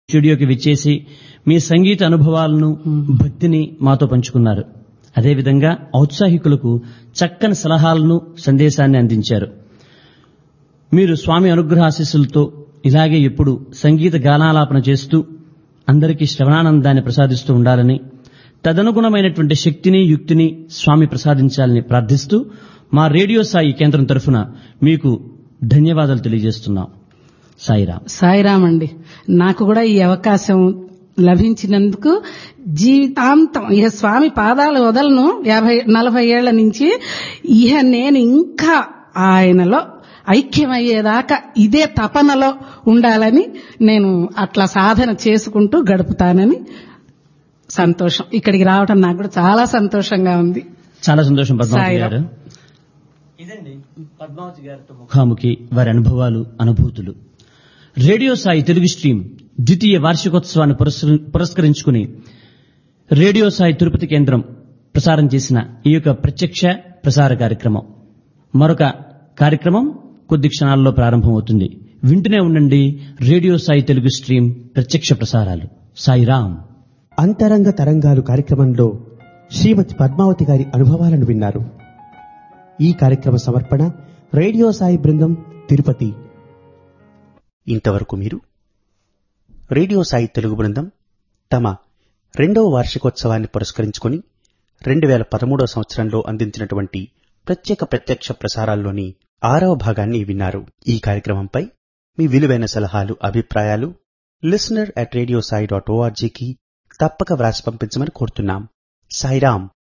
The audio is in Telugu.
స్టూడియోకి విచ్చేసి మీ సంగీత అనుభవాలను భక్తిని మాతో పంచుకున్నారు అదేవిధంగా ఔత్సాహికులకు చక్కని సలహాలను సందేశాన్ని అందించారు మీరు స్వామి అనుగ్రహాశీస్సులతో ఇలాగే ఎప్పుడు సంగీత గానాలాపన చేస్తూ అందరికీ శ్రవణానందాన్ని ప్రసాదిస్తూ ఉండాలని తదనుగుణమైనటువంటి శక్తిని యుక్తిని స్వామి ప్రసాదించాలని ప్రార్థిస్తూ మా రేడియో సాయి కేంద్రం తరఫున మీకు ధన్యవాదాలు తెలియజేస్తున్నాం సాయిరాం సాయిరామ్ అండి నాకు కూడా ఈ అవకాశం లభించినందుకు జీవితాంతం ఇహ స్వామి పాదాలు వదలను యాభై నలభై ఏళ్ల నుంచి ఇహ నేను ఇంకా ఆయనలో ఐక్యమయ్యేదాకా ఇదే తపనలో ఉండాలని నేను అట్లా సాధన చేసుకుంటూ గడుపుతానని సంతోషం ఇక్కడికి రావటం నాకు కూడా చాలా సంతోషంగా ఉంది చాలా సంతోషం పద్మావతి సాయిరాం. గారు ఇదండి పద్మావతి గారితో ముఖాముఖి వారి అనుభవాలు అనుభూతులు రేడియో సాయి తెలుగు స్ట్రీమ్ ద్వితీయ వార్షికోత్సవాన్ని పురస్కరి- పురస్కరించుకుని రేడియో సాయి తిరుపతి కేంద్రం ప్రసారం చేసిన ఈ యొక్క ప్రత్యక్ష ప్రసార కార్యక్రమం మరొక కార్యక్రమం కొద్ది క్షణాల్లో ప్రారంభమవుతుంది వింటూనే ఉండండి రేడియో సాయి తెలుగు స్ట్రీమ్ ప్రత్యక్ష ప్రసారాలు సాయిరాం అంతరంగ తరంగాలు కార్యక్రమంలో శ్రీమతి పద్మావతి గారి అనుభవాలను విన్నారు ఈ కార్యక్రమ సమర్పణ రేడియో సాయి బృందం తిరుపతి ఇంతవరకు మీరు రేడియో సాయి తెలుగు బృందం తమ రెండవ వార్షికోత్సవాన్ని పురస్కరించుకొని రెండు వేల పదమూడవ సంవత్సరంలో అందించినటువంటి ప్రత్యేక ప్రత్యక్ష ప్రసారాల్లోని ఆరవ భాగాన్ని విన్నారు ఈ కార్యక్రమంపై మీ విలువైన సలహాలు అభిప్రాయాలు listener at radio Sai dot ఓఆర్జీకి తప్పక వ్రాసి పంపించమని కోరుతున్నాం సాయిరాం